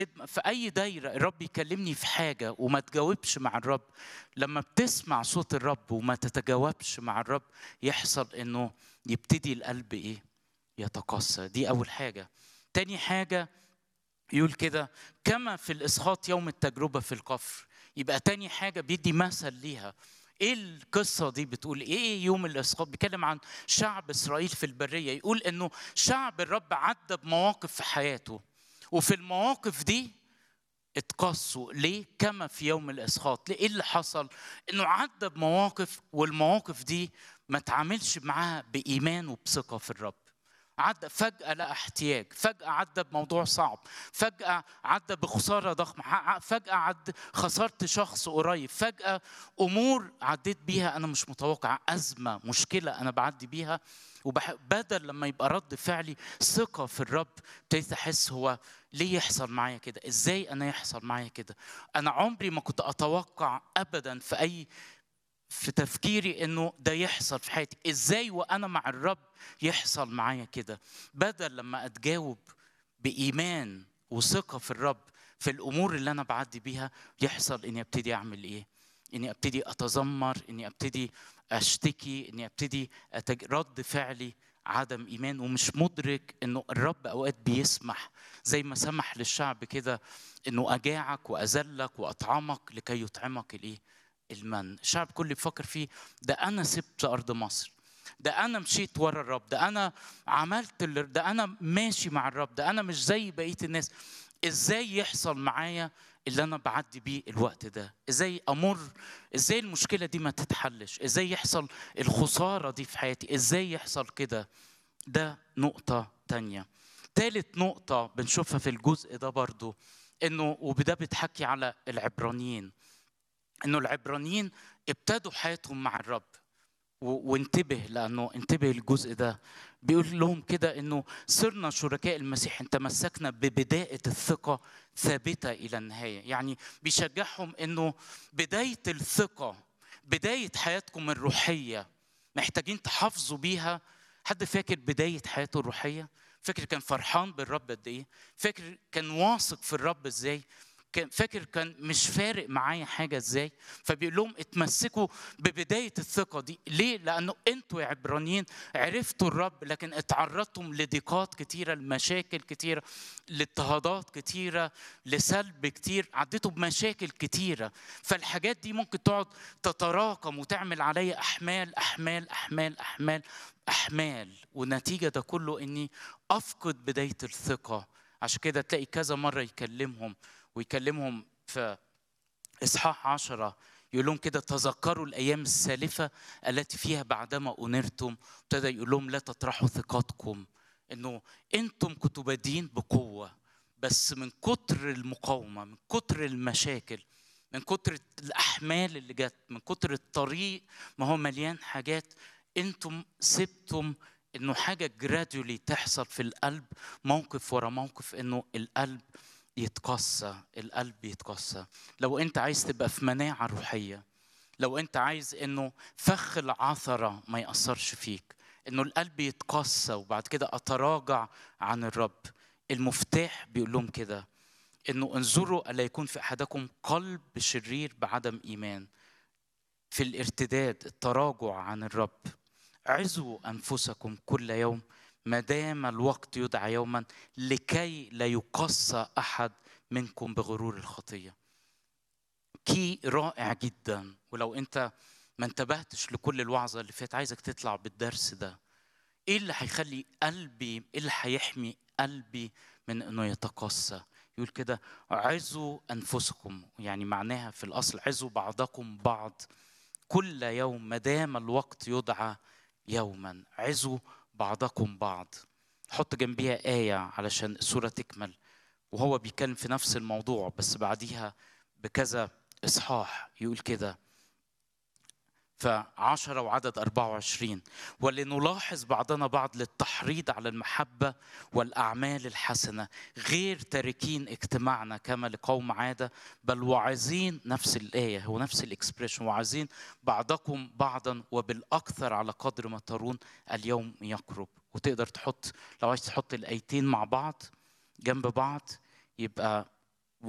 في اي دايره الرب يكلمني في حاجه وما تجاوبش مع الرب لما بتسمع صوت الرب وما تتجاوبش مع الرب يحصل انه يبتدي القلب ايه يتقسى دي اول حاجه تاني حاجه يقول كده كما في الاسخاط يوم التجربه في القفر يبقى تاني حاجه بيدي مثل ليها ايه القصه دي بتقول ايه يوم الاسقاط بيتكلم عن شعب اسرائيل في البريه يقول انه شعب الرب عدى بمواقف في حياته وفي المواقف دي اتقصوا ليه كما في يوم الاسقاط ليه ايه اللي حصل انه عدى بمواقف والمواقف دي ما تعاملش معاها بايمان وبثقه في الرب عدى فجأة لقى احتياج فجأة عدى بموضوع صعب فجأة عدى بخسارة ضخمة فجأة عد خسرت شخص قريب فجأة أمور عديت بيها أنا مش متوقع أزمة مشكلة أنا بعدي بيها وبدل لما يبقى رد فعلي ثقة في الرب ابتديت أحس هو ليه يحصل معايا كده؟ إزاي أنا يحصل معايا كده؟ أنا عمري ما كنت أتوقع أبدا في أي في تفكيري انه ده يحصل في حياتي ازاي وانا مع الرب يحصل معايا كده بدل لما اتجاوب بايمان وثقه في الرب في الامور اللي انا بعدي بيها يحصل اني ابتدي اعمل ايه اني ابتدي اتذمر اني ابتدي اشتكي اني ابتدي أتج... رد فعلي عدم ايمان ومش مدرك انه الرب اوقات بيسمح زي ما سمح للشعب كده انه اجاعك واذلك واطعمك لكي يطعمك الايه المن الشعب كله بيفكر فيه ده انا سبت ارض مصر ده انا مشيت ورا الرب ده انا عملت ده انا ماشي مع الرب ده انا مش زي بقيه الناس ازاي يحصل معايا اللي انا بعدي بيه الوقت ده ازاي امر ازاي المشكله دي ما تتحلش ازاي يحصل الخساره دي في حياتي ازاي يحصل كده ده نقطه تانية تالت نقطه بنشوفها في الجزء ده برضو انه وبده بتحكي على العبرانيين انه العبرانيين ابتدوا حياتهم مع الرب وانتبه لانه انتبه الجزء ده بيقول لهم كده انه صرنا شركاء المسيح ان تمسكنا ببدايه الثقه ثابته الى النهايه يعني بيشجعهم انه بدايه الثقه بدايه حياتكم الروحيه محتاجين تحافظوا بيها حد فاكر بدايه حياته الروحيه فاكر كان فرحان بالرب قد ايه فاكر كان واثق في الرب ازاي كان فاكر كان مش فارق معايا حاجه ازاي فبيقول لهم اتمسكوا ببدايه الثقه دي ليه لانه انتوا يا عبرانيين عرفتوا الرب لكن اتعرضتم لضيقات كتيره لمشاكل كتيره لاضطهادات كتيره لسلب كتير عديتوا بمشاكل كتيره فالحاجات دي ممكن تقعد تتراكم وتعمل عليا احمال احمال احمال احمال احمال والنتيجه ده كله اني افقد بدايه الثقه عشان كده تلاقي كذا مره يكلمهم ويكلمهم في إصحاح عشرة يقول لهم كده تذكروا الأيام السالفة التي فيها بعدما أنرتم ابتدى يقول لهم لا تطرحوا ثقتكم إنه أنتم كنتوا بادين بقوة بس من كتر المقاومة من كتر المشاكل من كتر الأحمال اللي جت من كتر الطريق ما هو مليان حاجات أنتم سبتم إنه حاجة جرادولي تحصل في القلب موقف ورا موقف إنه القلب يتقسى القلب يتقسى لو انت عايز تبقى في مناعه روحيه لو انت عايز انه فخ العثره ما ياثرش فيك انه القلب يتقسى وبعد كده اتراجع عن الرب المفتاح بيقول لهم كده انه انظروا الا يكون في احدكم قلب شرير بعدم ايمان في الارتداد التراجع عن الرب عزوا انفسكم كل يوم ما دام الوقت يدعى يوما لكي لا يقصى احد منكم بغرور الخطيه كي رائع جدا ولو انت ما انتبهتش لكل الوعظه اللي فاتت عايزك تطلع بالدرس ده ايه اللي هيخلي قلبي ايه اللي هيحمي قلبي من انه يتقسى يقول كده عزوا انفسكم يعني معناها في الاصل عزوا بعضكم بعض كل يوم ما دام الوقت يدعى يوما عزوا بعضكم بعض حط جنبيها آية علشان الصورة تكمل وهو بيتكلم في نفس الموضوع بس بعديها بكذا إصحاح يقول كده فعشرة وعدد 24 ولنلاحظ بعضنا بعض للتحريض على المحبة والأعمال الحسنة غير تاركين اجتماعنا كما لقوم عادة بل واعظين نفس الآية هو نفس الإكسبريشن واعظين بعضكم بعضا وبالأكثر على قدر ما ترون اليوم يقرب وتقدر تحط لو عايز تحط الآيتين مع بعض جنب بعض يبقى